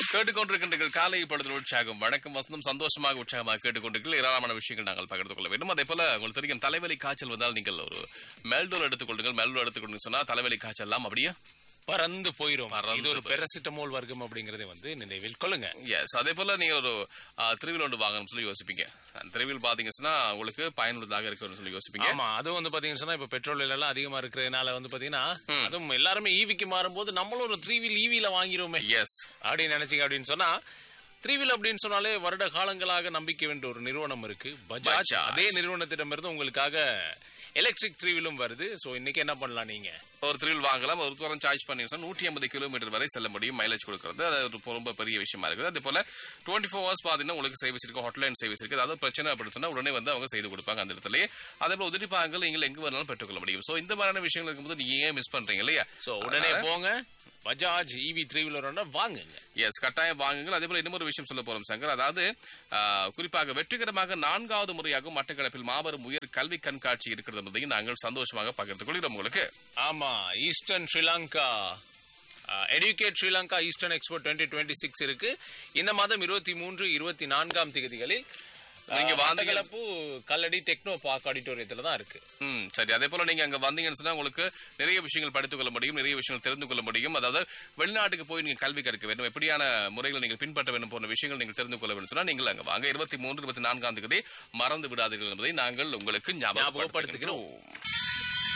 கேட்டுக்கொண்டிருக்கின்றீர்கள் காலை பொழுது உற்சாகம் வணக்கம் வசந்தம் சந்தோஷமாக உற்சாகமாக கேட்டுக்கொண்டிருக்கிறீர்கள் ஏராளமான விஷயங்கள் நாங்கள் பகிர்ந்து கொள்ள வேண்டும் அதே போல உங்களுக்கு தெரியும் தலைவலி காய்ச்சல் வந்தால் நீங்கள் ஒரு மெல்டோல் எடுத்துக்கொள்ளுங்கள் மெல்டோல் எடுத்துக்கொண்டு சொன்னா தலைவலி காய்ச்சல் எல்லாம் அப்படியே பறந்து போயிரும் பறந்து இது ஒரு போயிரும். பெரசிட்டமோல் வர்க்கம் அப்படிங்கறதை வந்து நினைவில் கொள்ளுங்க எஸ் அதே போல நீங்க ஒரு திருவில் ஒன்று வாங்கணும்னு சொல்லி யோசிப்பீங்க அந்த திருவில் பாத்தீங்க சொன்னா உங்களுக்கு பயனுள்ளதாக இருக்கும்னு சொல்லி யோசிப்பீங்க ஆமா அதுவும் வந்து பாத்தீங்கன்னா சொன்னா இப்ப பெட்ரோல் விலை எல்லாம் அதிகமா இருக்கிறதுனால வந்து பாத்தீங்கன்னா அதுவும் எல்லாருமே ஈவிக்கு மாறும்போது நம்மளும் ஒரு த்ரீ வீல் ஈவில வாங்கிருவோமே எஸ் அப்படின்னு நினைச்சீங்க அப்படின்னு சொன்னா த்ரீ வீல் அப்படின்னு சொன்னாலே வருட காலங்களாக நம்பிக்கை வேண்ட ஒரு நிறுவனம் இருக்கு பஜாஜ் பஜாஜ். அதே நிறுவனத்திடமிருந்து உங்களுக்காக எலக்ட்ரிக் த்ரீ வீலும் வருது சோ இன்னைக்கு என்ன பண்ணலாம் நீங்க ஒரு த்ரில் வாங்கலாம் ஒரு தூரம் சார்ஜ் பண்ணி நூற்றி ஐம்பது கிலோமீட்டர் வரை செல்ல முடியும் மைலேஜ் கொடுக்கறது அது ஒரு ரொம்ப பெரிய விஷயமா இருக்குது அதே போல டுவெண்ட்டி ஃபோர் ஹவர்ஸ் பார்த்தீங்கன்னா உங்களுக்கு சர்வீஸ் இருக்கு ஹாட்லைன் சர்வீஸ் இருக்கு அதாவது பிரச்சனை அப்படின்னு சொன்னா உடனே வந்து அவங்க செய்து கொடுப்பாங்க அந்த இடத்துலயே அதே போல உதிரி பாகங்கள் நீங்கள் எங்க வேணாலும் பெற்றுக்கொள்ள முடியும் சோ இந்த மாதிரியான விஷயங்கள் இருக்கும்போது நீங்க ஏன் மிஸ் பண்றீங்க இல்லையா சோ உடனே போங்க பஜாஜ் ஈவி த்ரீ வீலர் வாங்குங்க எஸ் கட்டாயம் வாங்குங்கள் அதே போல இன்னொரு விஷயம் சொல்ல போறோம் சங்கர் அதாவது ஆ, குறிப்பாக வெற்றிகரமாக நான்காவது முறையாகவும் மட்டக்களப்பில் மாபெரும் உயர் கல்வி கண்காட்சி இருக்கிறது என்பதையும் நாங்கள் சந்தோஷமாக பகிர்ந்து கொள்கிறோம் உங்களுக்கு ஆமா eastern Sri Lanka educate Sri Lanka eastern expo twenty twenty six இருக்கு இந்த மாதம் இருபத்தி மூன்று இருபத்தி நான்காம் தேதிகளில் நீங்க நீங்க வாந்தீங்க- வாந்தகலப்பு கல்லடி டெக்னோ பார்க் ஆடிட்டோரியத்துல தான் இருக்கு ம் சரி அதே போல நீங்க அங்க வந்தீங்கன்னு சொன்னா உங்களுக்கு நிறைய விஷயங்கள் படித்துக் கொள்ள முடியும் நிறைய விஷயங்கள் தெரிந்து கொள்ள முடியும் அதாவது வெளிநாட்டுக்கு போய் நீங்க கல்வி கற்க வேண்டும் எப்படியான முறைகளை நீங்கள் பின்பற்ற வேண்டும் போன்ற விஷயங்கள் நீங்கள் தெரிந்து கொள்ள வேண்டும் சொன்னா நீங்கள் அங்க வாங்க இருபத்தி மூன்று இருபத்தி நான்காம் தேதி மறந்து விடாதீர்கள் என்பதை நாங்கள் உங்களுக்கு ஞாபகப்படுத்துகிறோம் ஞாபகப்படுத்துகிறோம்